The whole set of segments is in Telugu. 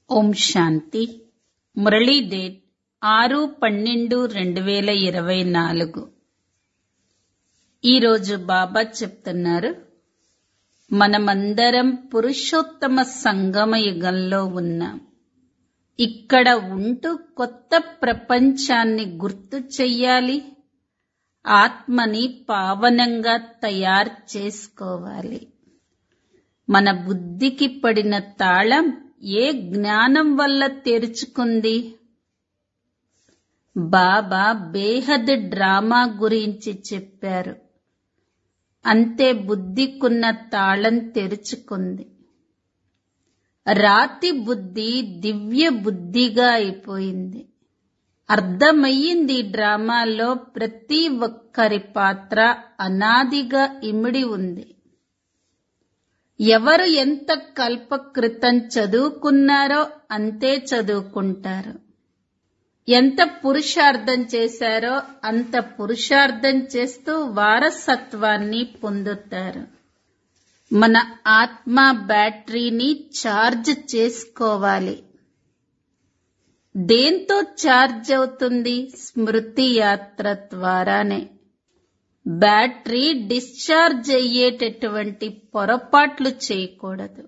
ఓం శాంతి మురళీ డేట్ ఆరు పన్నెండు రెండు వేల ఇరవై నాలుగు ఈరోజు బాబా చెప్తున్నారు మనమందరం పురుషోత్తమ సంగమ యుగంలో ఉన్నాం ఇక్కడ ఉంటూ కొత్త ప్రపంచాన్ని గుర్తు చెయ్యాలి ఆత్మని పావనంగా తయారు చేసుకోవాలి మన బుద్ధికి పడిన తాళం ఏ జ్ఞానం వల్ల తెరుచుకుంది బాబా బేహద్ డ్రామా గురించి చెప్పారు అంతే బుద్ధికున్న తాళం తెరుచుకుంది రాతి బుద్ధి దివ్య బుద్ధిగా అయిపోయింది అర్థమయ్యింది ఈ డ్రామాలో ప్రతి ఒక్కరి పాత్ర అనాదిగా ఇమిడి ఉంది ఎవరు ఎంత కల్పకృతం చదువుకున్నారో అంతే చదువుకుంటారు ఎంత పురుషార్థం చేశారో అంత పురుషార్థం చేస్తూ వారసత్వాన్ని పొందుతారు మన ఆత్మ బ్యాటరీని ఛార్జ్ చేసుకోవాలి దేంతో ఛార్జ్ అవుతుంది స్మృతి యాత్ర ద్వారానే బ్యాటరీ డిశ్చార్జ్ అయ్యేటటువంటి పొరపాట్లు చేయకూడదు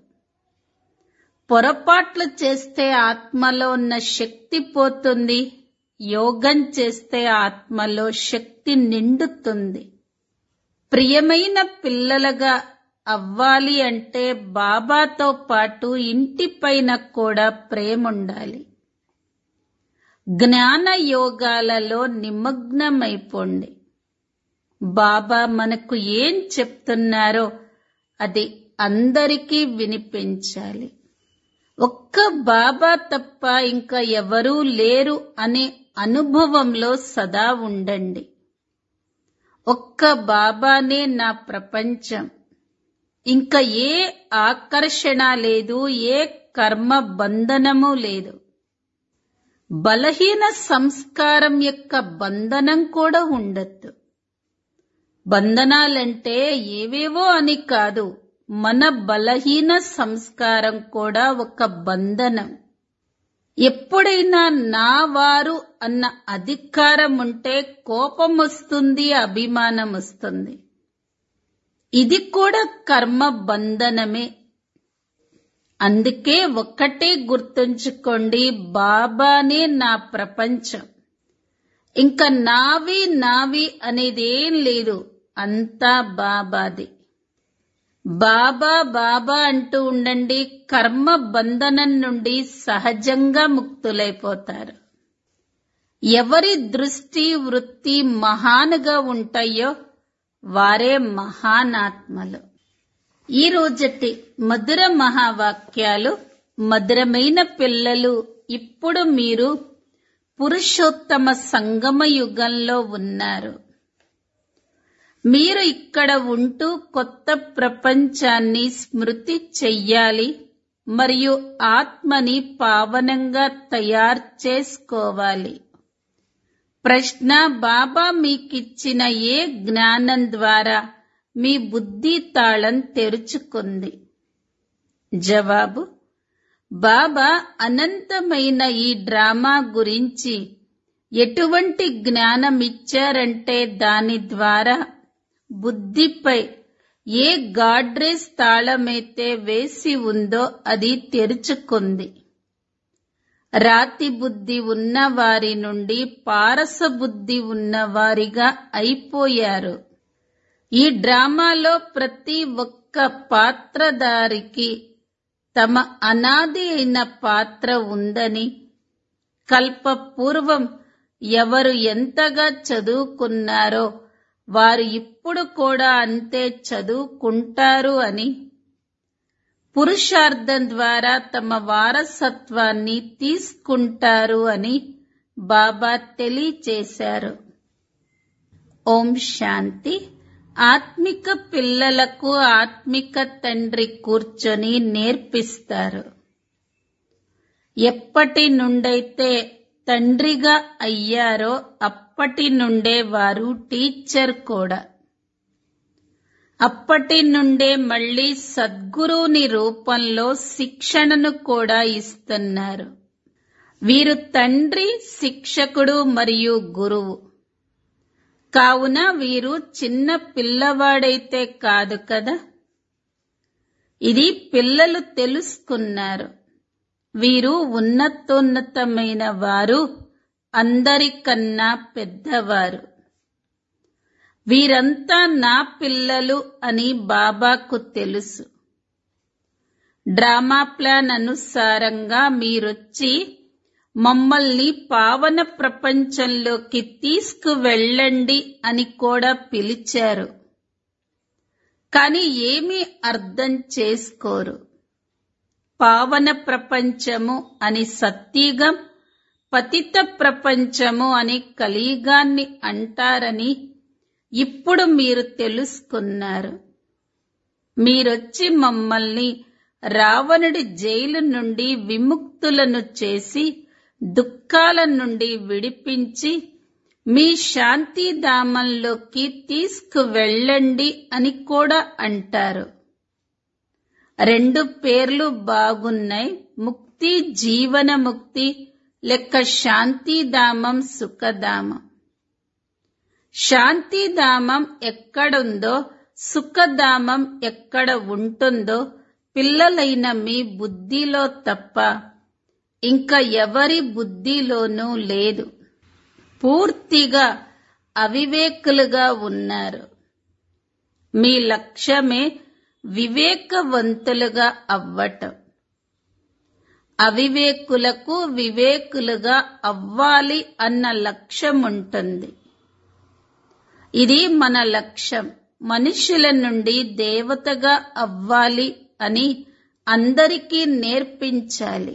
పొరపాట్లు చేస్తే ఆత్మలో ఉన్న శక్తి పోతుంది యోగం చేస్తే ఆత్మలో శక్తి నిండుతుంది ప్రియమైన పిల్లలుగా అవ్వాలి అంటే బాబాతో పాటు ఇంటిపైన కూడా ప్రేమ ఉండాలి జ్ఞాన యోగాలలో నిమగ్నమైపోండి బాబా మనకు ఏం చెప్తున్నారో అది అందరికీ వినిపించాలి ఒక్క బాబా తప్ప ఇంకా ఎవరూ లేరు అనే అనుభవంలో సదా ఉండండి ఒక్క బాబానే నా ప్రపంచం ఇంకా ఏ ఆకర్షణ లేదు ఏ కర్మ బంధనము లేదు బలహీన సంస్కారం యొక్క బంధనం కూడా ఉండద్దు బంధనాలంటే ఏవేవో అని కాదు మన బలహీన సంస్కారం కూడా ఒక బంధనం ఎప్పుడైనా నా వారు అన్న అధికారం ఉంటే కోపం వస్తుంది అభిమానం వస్తుంది ఇది కూడా కర్మ బంధనమే అందుకే ఒక్కటే గుర్తుంచుకోండి బాబానే నా ప్రపంచం ఇంకా నావి నావి అనేది ఏం లేదు అంతా బాబాది బాబా బాబా అంటూ ఉండండి కర్మ బంధనం నుండి సహజంగా ముక్తులైపోతారు ఎవరి దృష్టి వృత్తి మహానుగా ఉంటాయో వారే మహానాత్మలు ఈ రోజటి మధుర మహావాక్యాలు మధురమైన పిల్లలు ఇప్పుడు మీరు పురుషోత్తమ సంగమ యుగంలో ఉన్నారు మీరు ఇక్కడ ఉంటూ కొత్త ప్రపంచాన్ని స్మృతి చెయ్యాలి మరియు ఆత్మని పావనంగా తయారు చేసుకోవాలి ప్రశ్న బాబా మీకిచ్చిన ఏ జ్ఞానం ద్వారా మీ బుద్ధి తాళం తెరుచుకుంది జవాబు బాబా అనంతమైన ఈ డ్రామా గురించి ఎటువంటి జ్ఞానం ఇచ్చారంటే దాని ద్వారా బుద్ధిపై ఏ గాడ్రేజ్ తాళమైతే వేసి ఉందో అది తెరుచుకుంది రాతి బుద్ధి ఉన్న వారి నుండి పారస బుద్ధి ఉన్నవారిగా అయిపోయారు ఈ డ్రామాలో ప్రతి ఒక్క పాత్రధారికి తమ అనాది అయిన పాత్ర ఉందని కల్పపూర్వం ఎవరు ఎంతగా చదువుకున్నారో వారు ఇప్పుడు కూడా అంతే చదువుకుంటారు అని పురుషార్థం ద్వారా తమ వారసత్వాన్ని తీసుకుంటారు అని బాబా తెలియచేశారు ఓం శాంతి ఆత్మిక పిల్లలకు ఆత్మిక తండ్రి కూర్చొని నేర్పిస్తారు ఎప్పటి నుండైతే తండ్రిగా అయ్యారో అప్పటి నుండే వారు టీచర్ కూడా అప్పటి నుండే మళ్ళీ సద్గురువుని రూపంలో శిక్షణను కూడా ఇస్తున్నారు వీరు తండ్రి శిక్షకుడు మరియు గురువు కావున వీరు చిన్న పిల్లవాడైతే కాదు కదా ఇది పిల్లలు తెలుసుకున్నారు వీరు ఉన్నతోన్నతమైన వారు అందరికన్నా పెద్దవారు వీరంతా నా పిల్లలు అని బాబాకు తెలుసు డ్రామా ప్లాన్ అనుసారంగా మీరొచ్చి మమ్మల్ని పావన ప్రపంచంలోకి తీసుకువెళ్ళండి అని కూడా పిలిచారు కాని ఏమీ అర్థం చేసుకోరు పావన ప్రపంచము అని సత్యుగం పతిత ప్రపంచము అని కలియుగాన్ని అంటారని ఇప్పుడు మీరు తెలుసుకున్నారు మీరొచ్చి మమ్మల్ని రావణుడి జైలు నుండి విముక్తులను చేసి దుఃఖాల నుండి విడిపించి మీ శాంతిధామంలోకి తీసుకువెళ్ళండి అని కూడా అంటారు రెండు పేర్లు బాగున్నాయి ముక్తి జీవన ముక్తి లెక్క శాంతిధామం సుఖధామం శాంతిధామం ఎక్కడుందో సుఖధామం ఎక్కడ ఉంటుందో పిల్లలైన మీ బుద్ధిలో తప్ప ఇంకా ఎవరి బుద్ధిలోనూ లేదు పూర్తిగా అవివేకులుగా ఉన్నారు మీ లక్ష్యమే వివేకవంతులుగా అవ్వటం అవివేకులకు వివేకులుగా అవ్వాలి అన్న లక్ష్యం ఉంటుంది ఇది మన లక్ష్యం మనుషుల నుండి దేవతగా అవ్వాలి అని అందరికీ నేర్పించాలి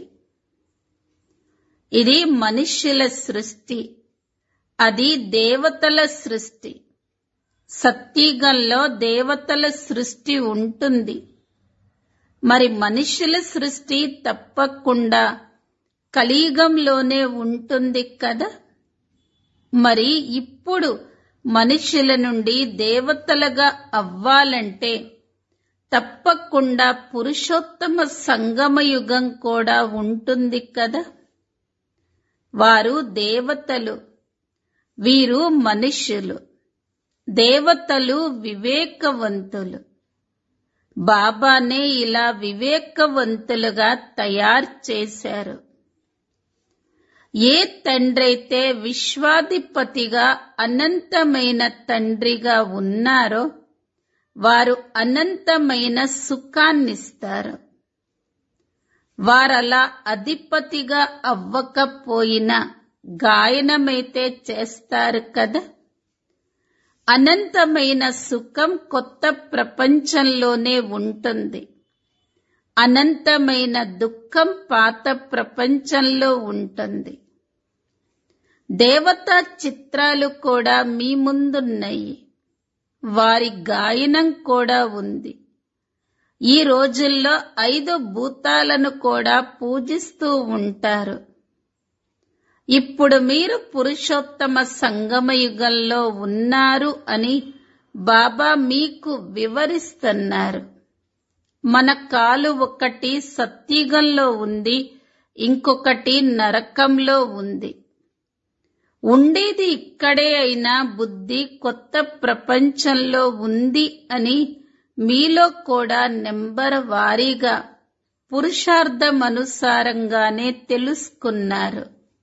ఇది మనుష్యుల సృష్టి అది దేవతల సృష్టి సత్యగంలో దేవతల సృష్టి ఉంటుంది మరి మనుషుల సృష్టి తప్పకుండా కలియుగంలోనే ఉంటుంది కదా మరి ఇప్పుడు మనుషుల నుండి దేవతలుగా అవ్వాలంటే తప్పకుండా పురుషోత్తమ సంగమయుగం కూడా ఉంటుంది కదా వారు దేవతలు వీరు మనుష్యులు దేవతలు వివేకవంతులు బాబానే ఇలా వివేకవంతులుగా తయారు చేశారు ఏ తండ్రైతే విశ్వాధిపతిగా అనంతమైన తండ్రిగా ఉన్నారో వారు అనంతమైన సుఖాన్నిస్తారు వారలా అధిపతిగా అవ్వకపోయినా గాయనమైతే చేస్తారు కదా అనంతమైన సుఖం కొత్త ప్రపంచంలోనే ఉంటుంది అనంతమైన దుఃఖం పాత ప్రపంచంలో ఉంటుంది దేవతా చిత్రాలు కూడా మీ ముందున్నాయి వారి గాయనం కూడా ఉంది ఈ రోజుల్లో ఐదు భూతాలను కూడా పూజిస్తూ ఉంటారు ఇప్పుడు మీరు పురుషోత్తమ సంగమయుగంలో ఉన్నారు అని బాబా మీకు వివరిస్తున్నారు మన కాలు ఒకటి సత్యుగంలో ఉంది ఇంకొకటి నరకంలో ఉంది ఉండేది ఇక్కడే అయినా బుద్ధి కొత్త ప్రపంచంలో ఉంది అని మీలో కూడా నెంబర్ వారీగా పురుషార్థం అనుసారంగానే తెలుసుకున్నారు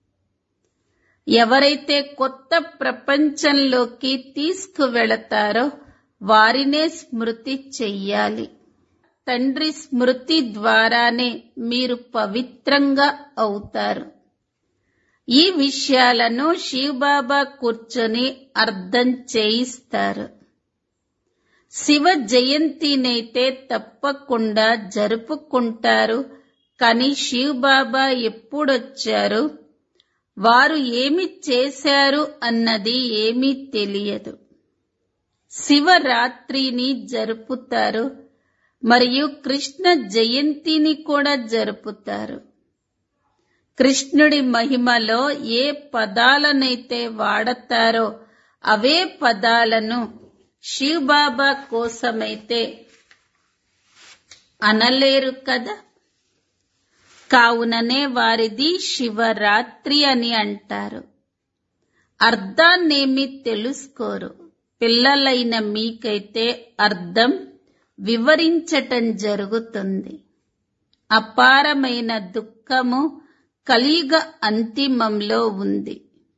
ఎవరైతే కొత్త ప్రపంచంలోకి తీసుకువెళతారో వారినే స్మృతి చెయ్యాలి తండ్రి స్మృతి ద్వారానే మీరు పవిత్రంగా అవుతారు ఈ విషయాలను శివబాబా కూర్చొని అర్థం చేయిస్తారు శివ జయంతినైతే తప్పకుండా జరుపుకుంటారు కానీ శివబాబా ఎప్పుడొచ్చారు వారు ఏమి చేశారు అన్నది ఏమీ తెలియదు శివరాత్రిని జరుపుతారు మరియు కృష్ణ జయంతిని కూడా జరుపుతారు కృష్ణుడి మహిమలో ఏ పదాలనైతే వాడతారో అవే పదాలను శివ్ బాబా కోసమైతే అనలేరు కదా కావుననే వారిది శివరాత్రి అని అంటారు అర్థాన్నేమి తెలుసుకోరు పిల్లలైన మీకైతే అర్థం వివరించటం జరుగుతుంది అపారమైన దుఃఖము కలియుగ అంతిమంలో ఉంది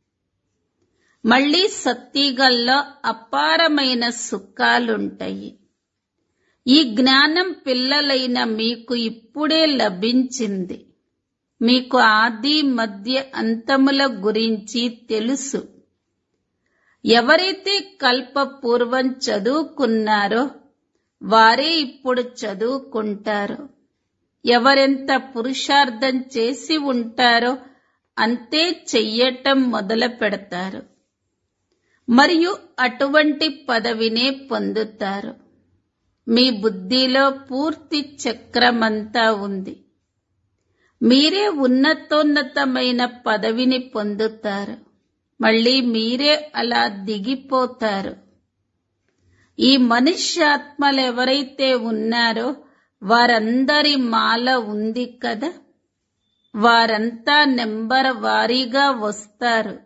మళ్ళీ సత్తిగల్లో అపారమైన సుఖాలుంటాయి ఈ జ్ఞానం పిల్లలైన మీకు ఇప్పుడే లభించింది మీకు ఆది మధ్య అంతముల గురించి తెలుసు ఎవరైతే కల్పపూర్వం చదువుకున్నారో వారే ఇప్పుడు చదువుకుంటారు ఎవరెంత పురుషార్థం చేసి ఉంటారో అంతే చెయ్యటం మొదలు పెడతారు మరియు అటువంటి పదవినే పొందుతారు మీ బుద్ధిలో పూర్తి చక్రమంతా ఉంది మీరే ఉన్నతోన్నతమైన పదవిని పొందుతారు మళ్ళీ మీరే అలా దిగిపోతారు ఈ మనుష్యాత్మలు ఎవరైతే ఉన్నారో వారందరి మాల ఉంది కదా వారంతా నెంబర్ వారీగా వస్తారు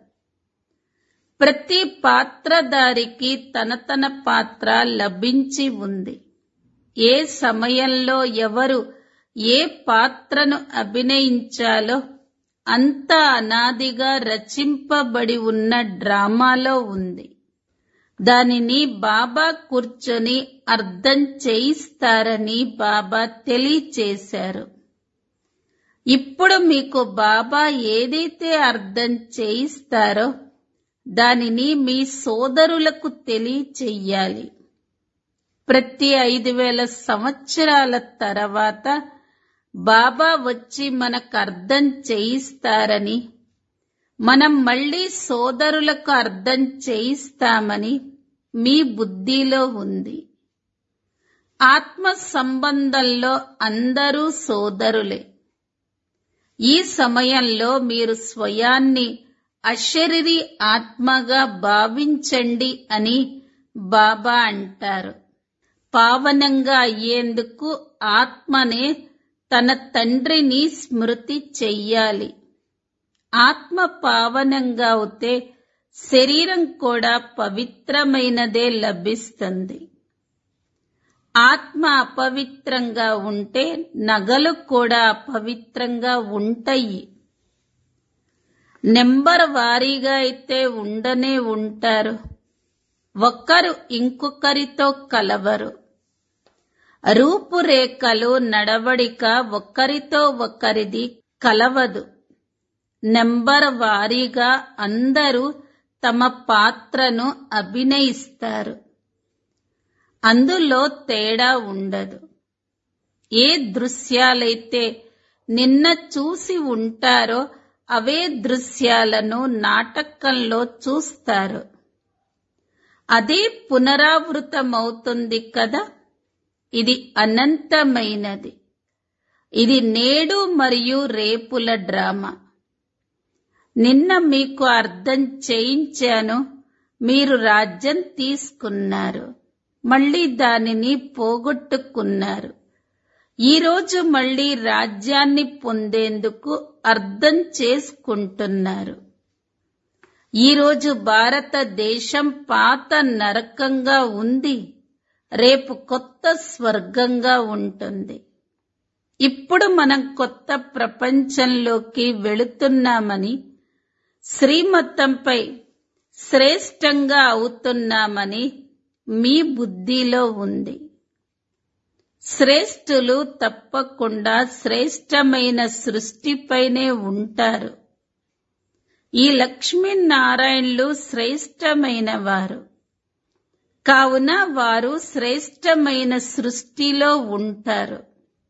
ప్రతి పాత్రధారికి తన తన పాత్ర లభించి ఉంది ఏ సమయంలో ఎవరు ఏ పాత్రను అభినయించాలో అంత అనాదిగా రచింపబడి ఉన్న డ్రామాలో ఉంది దానిని బాబా కూర్చొని అర్థం చేయిస్తారని బాబా తెలియచేశారు ఇప్పుడు మీకు బాబా ఏదైతే అర్థం చేయిస్తారో దానిని మీ సోదరులకు తెలియచెయ్యాలి ప్రతి ఐదు వేల సంవత్సరాల తర్వాత బాబా వచ్చి మనకు అర్థం చేయిస్తారని మనం మళ్ళీ సోదరులకు అర్థం చేయిస్తామని మీ బుద్ధిలో ఉంది ఆత్మ సంబంధంలో అందరూ సోదరులే ఈ సమయంలో మీరు స్వయాన్ని అశరీరి ఆత్మగా భావించండి అని బాబా అంటారు పావనంగా అయ్యేందుకు ఆత్మనే తన తండ్రిని స్మృతి చెయ్యాలి ఆత్మ పావనంగా అవుతే శరీరం కూడా పవిత్రమైనదే లభిస్తుంది ఆత్మ అపవిత్రంగా ఉంటే నగలు కూడా అపవిత్రంగా ఉంటాయి నెంబర్ వారీగా అయితే ఉండనే ఉంటారు ఒక్కరు ఇంకొకరితో కలవరు రూపురేఖలు నడవడిక ఒక్కరితో ఒకరిది కలవదు నెంబర్ వారీగా అందరూ తమ పాత్రను అభినయిస్తారు అందులో తేడా ఉండదు ఏ దృశ్యాలైతే నిన్న చూసి ఉంటారో అవే దృశ్యాలను నాటకంలో చూస్తారు అదే పునరావృతమవుతుంది కదా ఇది అనంతమైనది ఇది నేడు మరియు రేపుల డ్రామా నిన్న మీకు అర్థం చేయించాను మీరు రాజ్యం తీసుకున్నారు మళ్ళీ దానిని పోగొట్టుకున్నారు ఈరోజు మళ్ళీ రాజ్యాన్ని పొందేందుకు అర్థం చేసుకుంటున్నారు ఈరోజు భారతదేశం పాత నరకంగా ఉంది రేపు కొత్త స్వర్గంగా ఉంటుంది ఇప్పుడు మనం కొత్త ప్రపంచంలోకి వెళుతున్నామని శ్రీమతంపై శ్రేష్టంగా అవుతున్నామని మీ బుద్ధిలో ఉంది శ్రేష్ఠులు తప్పకుండా శ్రేష్టమైన సృష్టిపైనే ఉంటారు ఈ లక్ష్మీనారాయణులు శ్రేష్టమైన వారు కావున వారు శ్రేష్టమైన సృష్టిలో ఉంటారు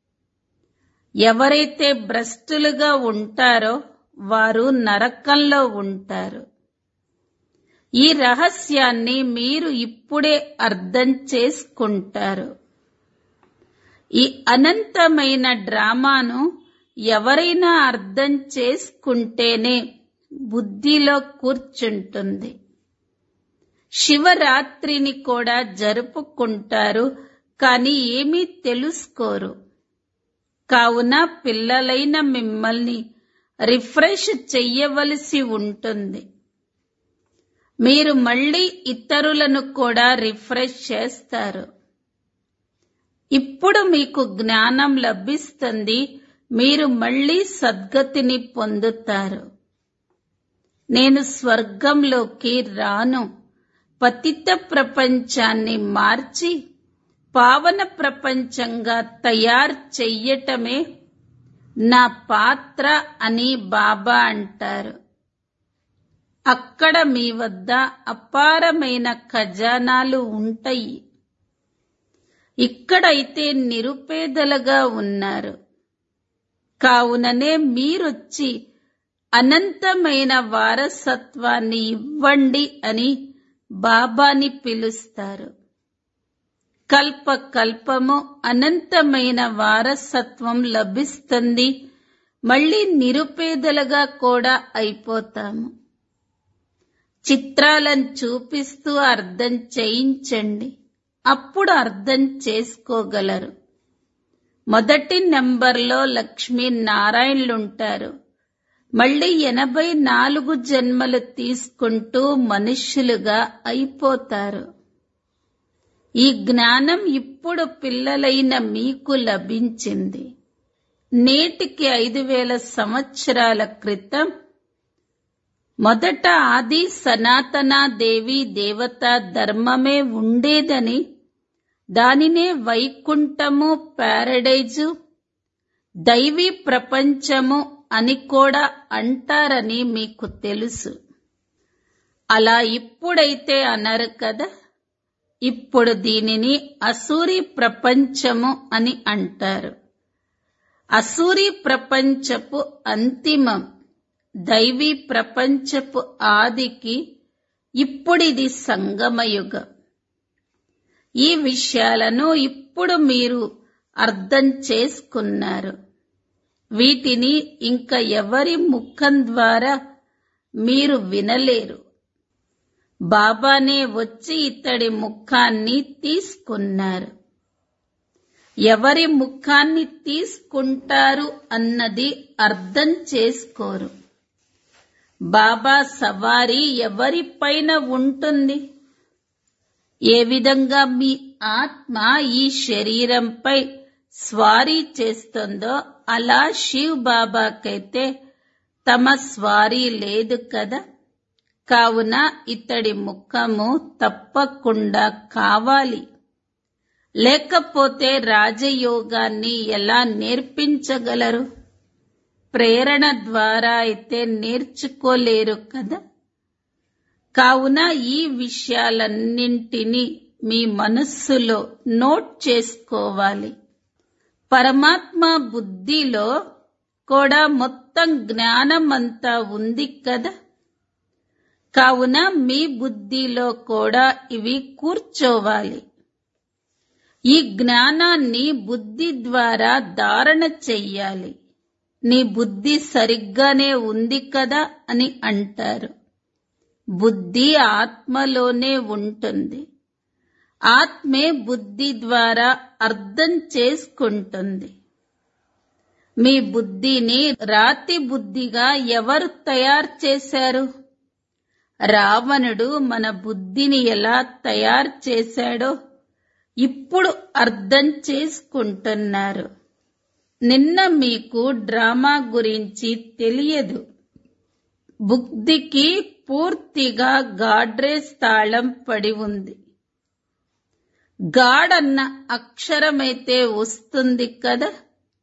ఎవరైతే భ్రష్టులుగా ఉంటారో వారు నరకంలో ఉంటారు ఈ రహస్యాన్ని మీరు ఇప్పుడే అర్థం చేసుకుంటారు ఈ అనంతమైన డ్రామాను ఎవరైనా అర్థం చేసుకుంటేనే బుద్ధిలో కూర్చుంటుంది శివరాత్రిని కూడా జరుపుకుంటారు కానీ ఏమీ తెలుసుకోరు కావున పిల్లలైన మిమ్మల్ని రిఫ్రెష్ చెయ్యవలసి ఉంటుంది మీరు మళ్ళీ ఇతరులను కూడా రిఫ్రెష్ చేస్తారు ఇప్పుడు మీకు జ్ఞానం లభిస్తుంది మీరు మళ్ళీ సద్గతిని పొందుతారు నేను స్వర్గంలోకి రాను పతిత ప్రపంచాన్ని మార్చి పావన ప్రపంచంగా తయారు చెయ్యటమే నా పాత్ర అని బాబా అంటారు అక్కడ మీ వద్ద అపారమైన ఖజానాలు ఉంటాయి ఇక్కడైతే నిరుపేదలుగా ఉన్నారు కావుననే మీరొచ్చి అనంతమైన వారసత్వాన్ని ఇవ్వండి అని బాబాని పిలుస్తారు కల్ప కల్పము అనంతమైన వారసత్వం లభిస్తుంది మళ్ళీ నిరుపేదలుగా కూడా అయిపోతాము చిత్రాలను చూపిస్తూ అర్థం చేయించండి అప్పుడు అర్థం చేసుకోగలరు మొదటి నెంబర్లో లక్ష్మీ నారాయణులుంటారు మళ్ళీ ఎనభై నాలుగు జన్మలు తీసుకుంటూ మనుష్యులుగా అయిపోతారు ఈ జ్ఞానం ఇప్పుడు పిల్లలైన మీకు లభించింది నేటికి ఐదు వేల సంవత్సరాల క్రితం మొదట ఆది సనాతన దేవి దేవత ధర్మమే ఉండేదని దానినే వైకుంఠము ప్యారడైజు దైవీ ప్రపంచము అని కూడా అంటారని మీకు తెలుసు అలా ఇప్పుడైతే అనరు కదా ఇప్పుడు దీనిని అసూరి ప్రపంచము అని అంటారు అసూరి ప్రపంచపు అంతిమం దైవీ ప్రపంచపు ఆదికి ఇప్పుడిది సంగమయుగం ఈ విషయాలను ఇప్పుడు మీరు అర్థం చేసుకున్నారు వీటిని ఇంకా ఎవరి ముఖం ద్వారా మీరు వినలేరు బాబానే వచ్చి ఇతడి ముఖాన్ని తీసుకున్నారు ఎవరి ముఖాన్ని తీసుకుంటారు అన్నది అర్థం చేసుకోరు బాబా సవారీ ఎవరిపైన ఉంటుంది ఏ విధంగా మీ ఆత్మ ఈ శరీరంపై స్వారీ చేస్తుందో అలా శివ్ బాబాకైతే తమ స్వారీ లేదు కదా కావున ఇతడి ముఖము తప్పకుండా కావాలి లేకపోతే రాజయోగాన్ని ఎలా నేర్పించగలరు ప్రేరణ ద్వారా అయితే నేర్చుకోలేరు కదా కావున ఈ విషయాలన్నింటినీ మీ మనస్సులో నోట్ చేసుకోవాలి పరమాత్మ బుద్ధిలో కూడా మొత్తం జ్ఞానమంతా ఉంది కదా కావున మీ బుద్ధిలో కూడా ఇవి కూర్చోవాలి ఈ జ్ఞానాన్ని బుద్ధి ద్వారా ధారణ చెయ్యాలి నీ బుద్ధి సరిగ్గానే ఉంది కదా అని అంటారు బుద్ధి ఆత్మలోనే ఉంటుంది ఆత్మే బుద్ధి ద్వారా అర్థం చేసుకుంటుంది మీ బుద్ధిని రాతి బుద్ధిగా ఎవరు తయారు చేశారు రావణుడు మన బుద్ధిని ఎలా తయారు చేశాడో ఇప్పుడు అర్థం చేసుకుంటున్నారు నిన్న మీకు డ్రామా గురించి తెలియదు బుద్ధికి పూర్తిగా గాడ్రేజ్ తాళం పడి ఉంది గాడ్ అక్షరమైతే వస్తుంది కదా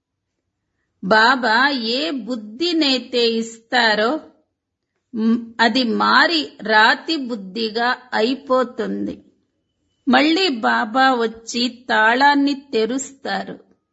బాబా ఏ బుద్ధినైతే ఇస్తారో మ్, అది మారి రాతి బుద్ధిగా అయిపోతుంది మళ్ళీ బాబా వచ్చి తాళాన్ని తెరుస్తారు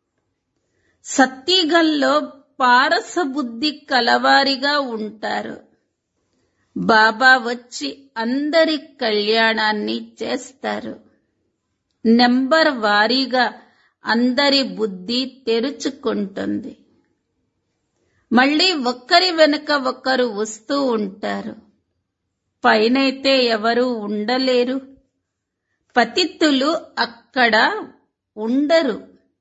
సత్యగల్లో పారస బుద్ధి కలవారిగా ఉంటారు బాబా వచ్చి అందరి కళ్యాణాన్ని చేస్తారు నెంబర్ వారీగా అందరి బుద్ధి తెరుచుకుంటుంది మళ్ళీ ఒక్కరి వెనుక ఒకరు వస్తూ ఉంటారు పైనైతే ఎవరు ఉండలేరు పతితులు అక్కడ ఉండరు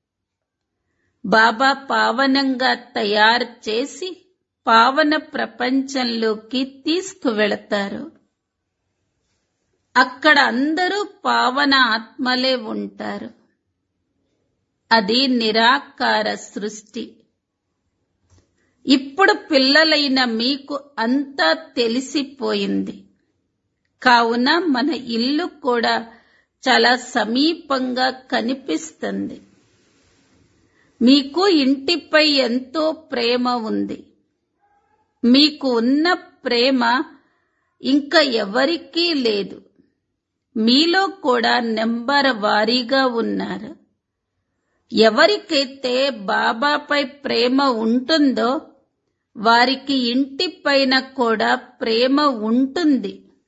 బాబా పావనంగా తయారు చేసి పావన ప్రపంచంలోకి తీసుకువెళతారు అక్కడ అందరూ పావన ఆత్మలే ఉంటారు అది నిరాకార సృష్టి ఇప్పుడు పిల్లలైన మీకు అంతా తెలిసిపోయింది కావున మన ఇల్లు కూడా చాలా సమీపంగా కనిపిస్తుంది మీకు ఇంటిపై ఎంతో ప్రేమ ఉంది మీకు ఉన్న ప్రేమ ఇంకా ఎవరికీ లేదు మీలో కూడా నెంబర్ వారీగా ఉన్నారు ఎవరికైతే బాబాపై ప్రేమ ఉంటుందో వారికి ఇంటిపైన కూడా ప్రేమ ఉంటుంది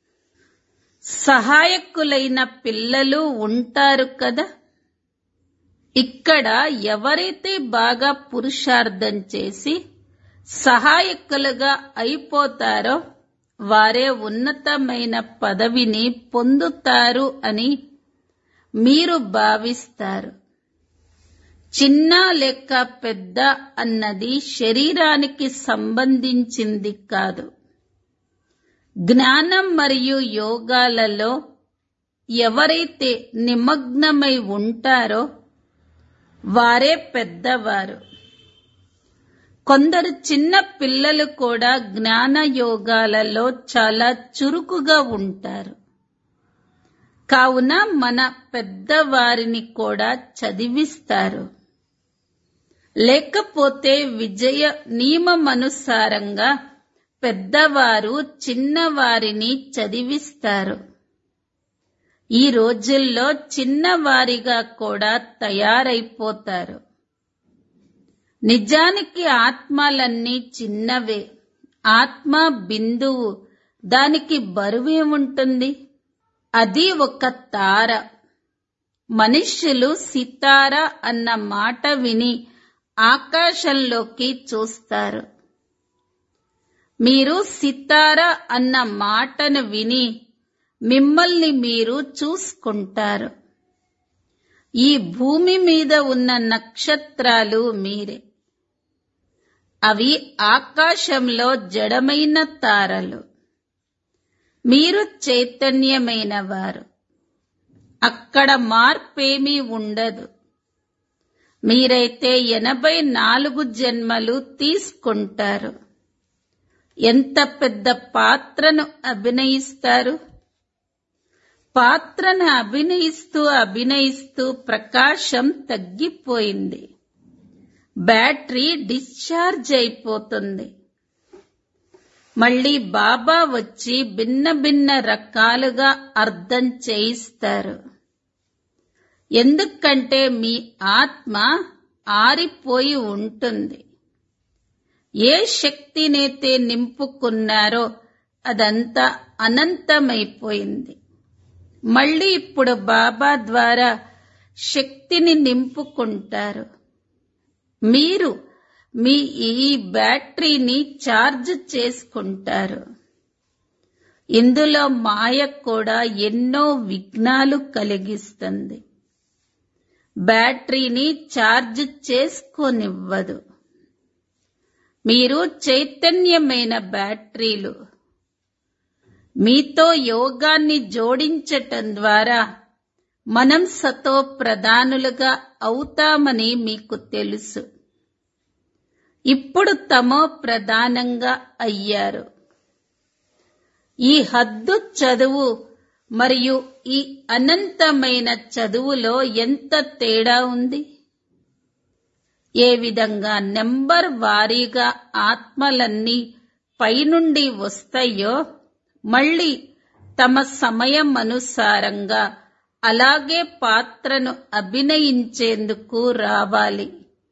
సహాయకులైన పిల్లలు ఉంటారు కదా ఇక్కడ ఎవరైతే బాగా పురుషార్థం చేసి సహాయకులుగా అయిపోతారో వారే ఉన్నతమైన పదవిని పొందుతారు అని మీరు భావిస్తారు చిన్న లేక పెద్ద అన్నది శరీరానికి సంబంధించింది కాదు జ్ఞానం మరియు యోగాలలో ఎవరైతే నిమగ్నమై ఉంటారో వారే పెద్దవారు కొందరు చిన్న పిల్లలు కూడా జ్ఞాన యోగాలలో చాలా చురుకుగా ఉంటారు కావున మన పెద్దవారిని కూడా చదివిస్తారు లేకపోతే విజయ నియమమనుసారంగా పెద్దవారు చిన్నవారిని చదివిస్తారు ఈ రోజుల్లో చిన్నవారిగా కూడా తయారైపోతారు నిజానికి ఆత్మలన్నీ చిన్నవే ఆత్మ బిందువు దానికి బరువేముంటుంది అది ఒక తార మనుష్యులు సితార అన్న మాట విని ఆకాశంలోకి చూస్తారు మీరు సితార అన్న మాటను విని మిమ్మల్ని మీరు చూసుకుంటారు ఈ భూమి మీద ఉన్న నక్షత్రాలు మీరే అవి ఆకాశంలో జడమైన తారలు మీరు చైతన్యమైన వారు అక్కడ మార్పేమీ ఉండదు మీరైతే ఎనభై నాలుగు జన్మలు తీసుకుంటారు ఎంత పెద్ద పాత్రను అభినయిస్తారు పాత్రను అభినయిస్తూ అభినయిస్తూ ప్రకాశం తగ్గిపోయింది బ్యాటరీ డిశ్చార్జ్ అయిపోతుంది మళ్ళీ బాబా వచ్చి భిన్న భిన్న రకాలుగా అర్థం చేయిస్తారు ఎందుకంటే మీ ఆత్మ ఆరిపోయి ఉంటుంది ఏ శక్తినైతే నింపుకున్నారో అదంతా అనంతమైపోయింది మళ్ళీ ఇప్పుడు బాబా ద్వారా శక్తిని నింపుకుంటారు మీరు మీ ఈ బ్యాటరీని ఛార్జ్ చేసుకుంటారు ఇందులో మాయ కూడా ఎన్నో విఘ్నాలు కలిగిస్తుంది బ్యాటరీని ఛార్జ్ చేసుకోనివ్వదు మీరు చైతన్యమైన బ్యాటరీలు మీతో యోగాన్ని జోడించటం ద్వారా మనం సతో ప్రధానులుగా అవుతామని మీకు తెలుసు ఇప్పుడు తమో ప్రధానంగా అయ్యారు ఈ హద్దు చదువు మరియు ఈ అనంతమైన చదువులో ఎంత తేడా ఉంది ఏ విధంగా నెంబర్ వారీగా ఆత్మలన్నీ పైనుండి వస్తాయో మళ్ళీ తమ సమయం అనుసారంగా అలాగే పాత్రను అభినయించేందుకు రావాలి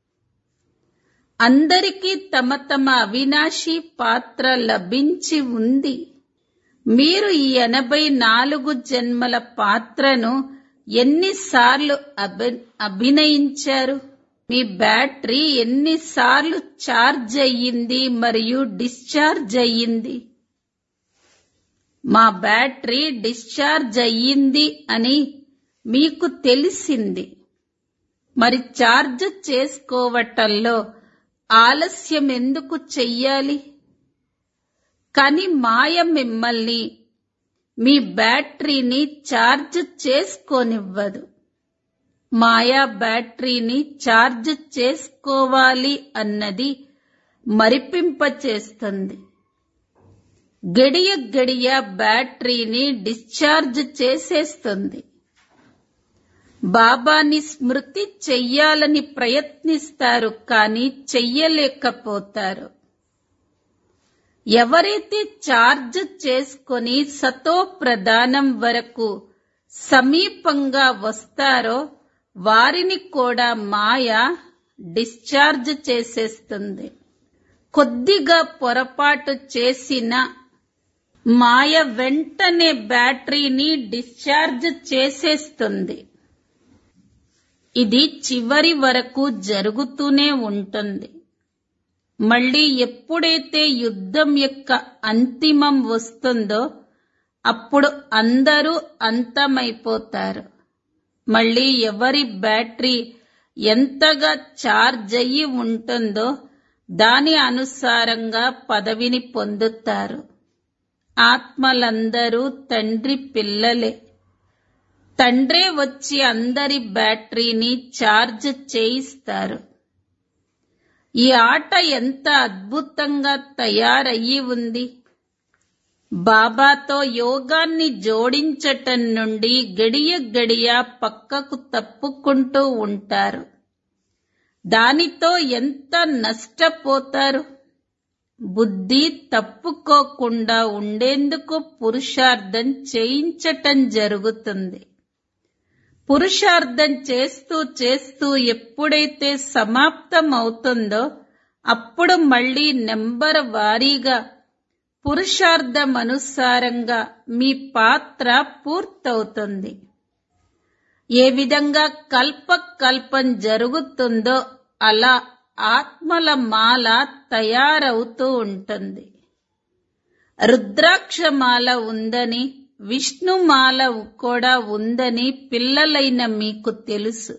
అందరికీ తమ తమ అవినాశి పాత్ర లభించి ఉంది మీరు ఈ ఎనభై నాలుగు జన్మల పాత్రను ఎన్నిసార్లు అభి అభినయించారు మీ బ్యాటరీ ఎన్నిసార్లు ఛార్జ్ అయ్యింది మరియు డిశ్చార్జ్ అయ్యింది మా బ్యాటరీ డిశ్చార్జ్ అయ్యింది అని మీకు తెలిసింది మరి ఛార్జ్ చేసుకోవటంలో ఆలస్యం ఎందుకు చెయ్యాలి కానీ మాయ మిమ్మల్ని మీ బ్యాటరీని ఛార్జ్ చేసుకోనివ్వదు మాయా బ్యాటరీని ఛార్జ్ చేసుకోవాలి అన్నది మరిపింపచేస్తుంది గడియ గడియ బ్యాటరీని డిశ్చార్జ్ చేసేస్తుంది బాబాని స్మృతి చెయ్యాలని ప్రయత్నిస్తారు కానీ చెయ్యలేకపోతారు ఎవరైతే ఛార్జ్ చేసుకొని సతో ప్రధానం వరకు సమీపంగా వస్తారో వారిని కూడా మాయ డిశ్చార్జ్ చేసేస్తుంది కొద్దిగా పొరపాటు చేసిన మాయ వెంటనే బ్యాటరీని డిశ్చార్జ్ చేసేస్తుంది ఇది చివరి వరకు జరుగుతూనే ఉంటుంది మళ్ళీ ఎప్పుడైతే యుద్ధం యొక్క అంతిమం వస్తుందో అప్పుడు అందరూ అంతమైపోతారు మళ్ళీ ఎవరి బ్యాటరీ ఎంతగా ఛార్జ్ అయ్యి ఉంటుందో దాని అనుసారంగా పదవిని పొందుతారు ఆత్మలందరూ తండ్రి పిల్లలే తండ్రే వచ్చి అందరి బ్యాటరీని ఛార్జ్ చేయిస్తారు ఈ ఆట ఎంత అద్భుతంగా తయారయ్యి ఉంది బాబాతో యోగాన్ని జోడించటం నుండి గడియ గడియ పక్కకు తప్పుకుంటూ ఉంటారు దానితో ఎంత నష్టపోతారు బుద్ధి తప్పుకోకుండా ఉండేందుకు పురుషార్థం చేయించటం జరుగుతుంది పురుషార్థం చేస్తూ చేస్తూ ఎప్పుడైతే సమాప్తం అవుతుందో అప్పుడు మళ్ళీ నెంబర్ వారీగా పురుషార్థం అనుసారంగా మీ పాత్ర పూర్తవుతుంది ఏ విధంగా కల్ప కల్పం జరుగుతుందో అలా ఆత్మల మాల తయారవుతూ ఉంటుంది రుద్రాక్షమాల ఉందని విష్ణుమాల కూడా ఉందని పిల్లలైన మీకు తెలుసు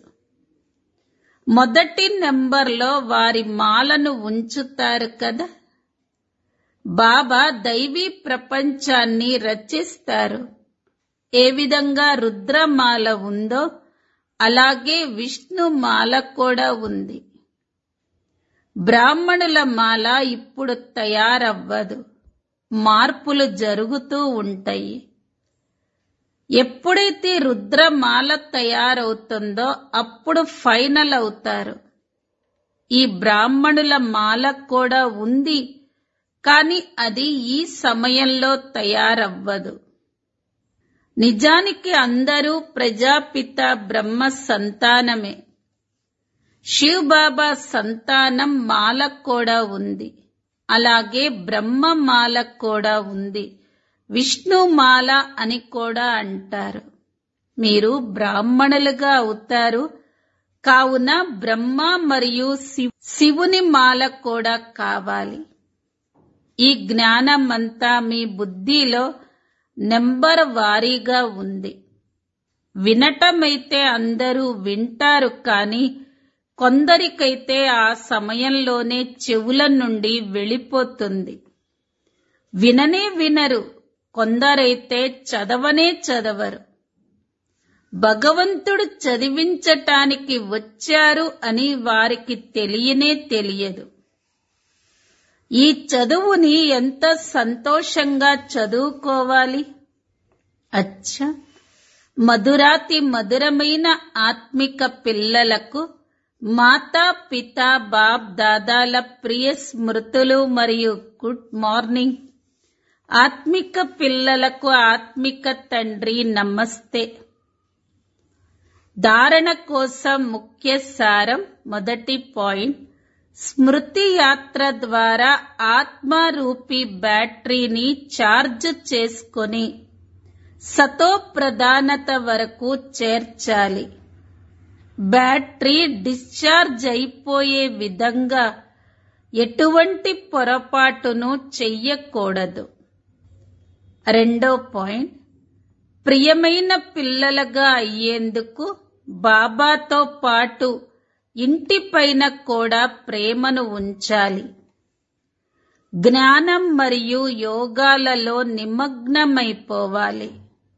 మొదటి నెంబర్లో వారి మాలను ఉంచుతారు కదా బాబా దైవీ ప్రపంచాన్ని రచిస్తారు ఏ విధంగా రుద్రమాల ఉందో అలాగే విష్ణుమాల కూడా ఉంది బ్రాహ్మణుల మాల ఇప్పుడు తయారవ్వదు మార్పులు జరుగుతూ ఉంటాయి ఎప్పుడైతే రుద్రమాల తయారవుతుందో అప్పుడు ఫైనల్ అవుతారు ఈ బ్రాహ్మణుల మాల కూడా ఉంది కానీ అది ఈ సమయంలో తయారవ్వదు నిజానికి అందరూ ప్రజాపిత బ్రహ్మ సంతానమే శివ్ బాబా సంతానం మాల కూడా ఉంది అలాగే బ్రహ్మ మాల కూడా ఉంది విష్ణు మాల అని కూడా అంటారు మీరు బ్రాహ్మణులుగా అవుతారు కావున బ్రహ్మ మరియు శివ్- శివుని మాల కూడా కావాలి ఈ జ్ఞానమంతా మీ బుద్ధిలో నెంబర్ వారీగా ఉంది వినటమైతే అందరూ వింటారు కానీ కొందరికైతే ఆ సమయంలోనే చెవుల నుండి వెళ్ళిపోతుంది విననే వినరు కొందరైతే చదవనే చదవరు భగవంతుడు చదివించటానికి వచ్చారు అని వారికి తెలియనే తెలియదు ఈ చదువుని ఎంత సంతోషంగా చదువుకోవాలి అచ్చా మధురాతి మధురమైన ఆత్మిక పిల్లలకు మాతా పిత బాప్ దాదాల ప్రియ స్మృతులు మరియు గుడ్ మార్నింగ్ ఆత్మిక పిల్లలకు ఆత్మిక తండ్రి నమస్తే ధారణ కోసం ముఖ్య సారం మొదటి పాయింట్ స్మృతి యాత్ర ద్వారా ఆత్మరూపి బ్యాటరీని ఛార్జ్ చేసుకొని సతో ప్రధానత వరకు చేర్చాలి బ్యాటరీ డిశ్చార్జ్ అయిపోయే విధంగా ఎటువంటి పొరపాటును చెయ్యకూడదు రెండో పాయింట్ ప్రియమైన పిల్లలుగా అయ్యేందుకు బాబాతో పాటు ఇంటిపైన కూడా ప్రేమను ఉంచాలి జ్ఞానం మరియు యోగాలలో నిమగ్నమైపోవాలి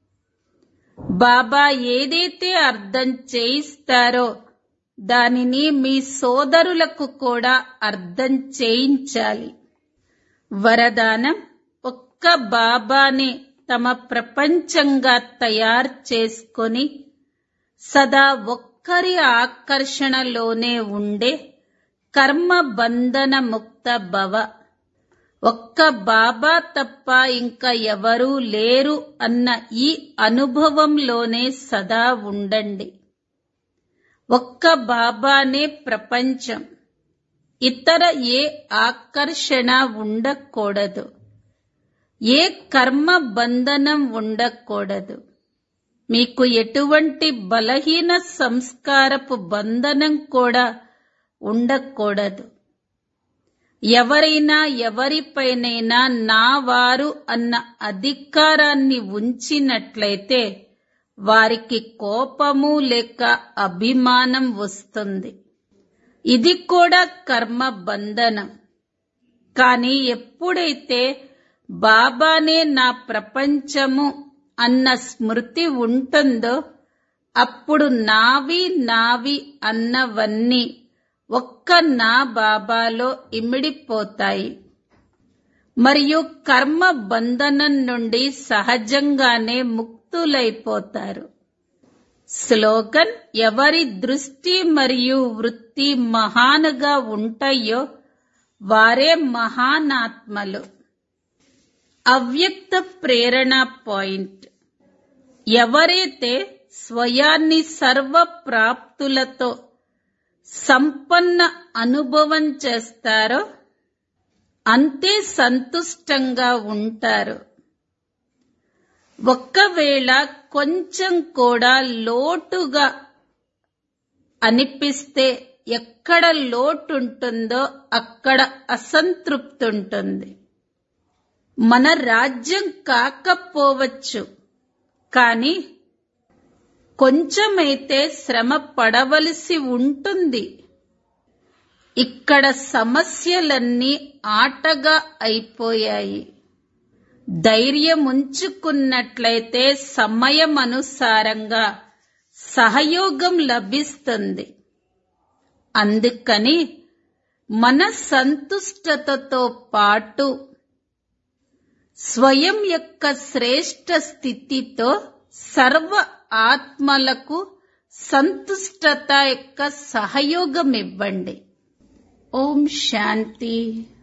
బాబా ఏదైతే అర్థం చేయిస్తారో దానిని మీ సోదరులకు కూడా అర్థం చేయించాలి వరదానం ఒక్క బాబాని తమ ప్రపంచంగా తయారు చేసుకొని సదా ఒక్కరి ఆకర్షణలోనే ఉండే కర్మ బంధన ముక్త భవ ఒక్క బాబా తప్ప ఇంకా ఎవరూ లేరు అన్న ఈ అనుభవంలోనే సదా ఉండండి ఒక్క బాబానే ప్రపంచం ఇతర ఏ ఆకర్షణ ఉండకూడదు ఏ కర్మ బంధనం ఉండకూడదు మీకు ఎటువంటి బలహీన సంస్కారపు బంధనం కూడా ఉండకూడదు ఎవరైనా ఎవరిపైనైనా నా వారు అన్న అధికారాన్ని ఉంచినట్లయితే వారికి కోపము లేక అభిమానం వస్తుంది ఇది కూడా కర్మ బంధనం కానీ ఎప్పుడైతే బాబానే నా ప్రపంచము అన్న స్మృతి ఉంటుందో అప్పుడు నావి నావి అన్నవన్నీ ఒక్క నా బాబాలో ఇమిడిపోతాయి మరియు కర్మ బంధనం నుండి సహజంగానే ముక్తులైపోతారు స్లోగన్ ఎవరి దృష్టి మరియు వృత్తి మహానుగా ఉంటాయో వారే మహానాత్మలు అవ్యక్త ప్రేరణ పాయింట్ ఎవరైతే స్వయాన్ని సర్వ ప్రాప్తులతో సంపన్న అనుభవం చేస్తారో అంతే సంతుష్టంగా ఉంటారు ఒక్కవేళ కొంచెం కూడా లోటుగా అనిపిస్తే ఎక్కడ లోటుంటుందో అక్కడ అసంతృప్తి ఉంటుంది మన రాజ్యం కాకపోవచ్చు కానీ కొంచెమైతే శ్రమ పడవలసి ఉంటుంది ఇక్కడ సమస్యలన్నీ ఆటగా అయిపోయాయి ధైర్యం ఉంచుకున్నట్లయితే సమయం అనుసారంగా సహయోగం లభిస్తుంది అందుకని మన సంతుష్టతతో పాటు స్వయం యొక్క శ్రేష్ట స్థితితో సర్వ ఆత్మలకు సంతుష్టత యొక్క సహయోగం ఇవ్వండి ఓం శాంతి